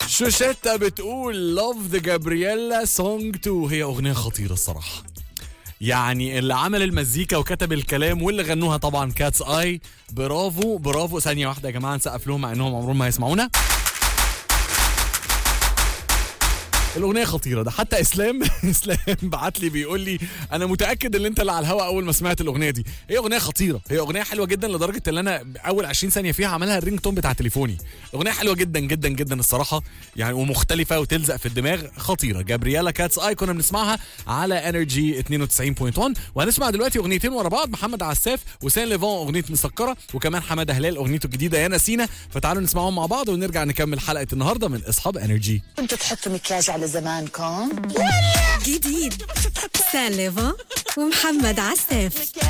شوشيتا بتقول لاف ذا جابرييلا سونج 2 هي اغنيه خطيره الصراحه يعني اللي عمل المزيكا وكتب الكلام واللي غنوها طبعا كاتس اي برافو برافو ثانيه واحده يا جماعه نسقف لهم مع انهم عمرهم ما هيسمعونا الاغنيه خطيره ده حتى اسلام اسلام بعت لي بيقول لي انا متاكد ان انت اللي على الهوا اول ما سمعت الاغنيه دي هي اغنيه خطيره هي اغنيه حلوه جدا لدرجه ان انا اول 20 ثانيه فيها عملها الرينج تون بتاع تليفوني اغنيه حلوه جدا جدا جدا الصراحه يعني ومختلفه وتلزق في الدماغ خطيره جابرييلا كاتس اي كنا بنسمعها على انرجي 92.1 وهنسمع دلوقتي اغنيتين ورا بعض محمد عساف وسان ليفون اغنيه مسكره وكمان حماده هلال اغنيته الجديده يا نسينا فتعالوا نسمعهم مع بعض ونرجع نكمل حلقه النهارده من اصحاب انرجي كنتوا تحطوا مكياج على زمانكم جديد سالفا ومحمد عساف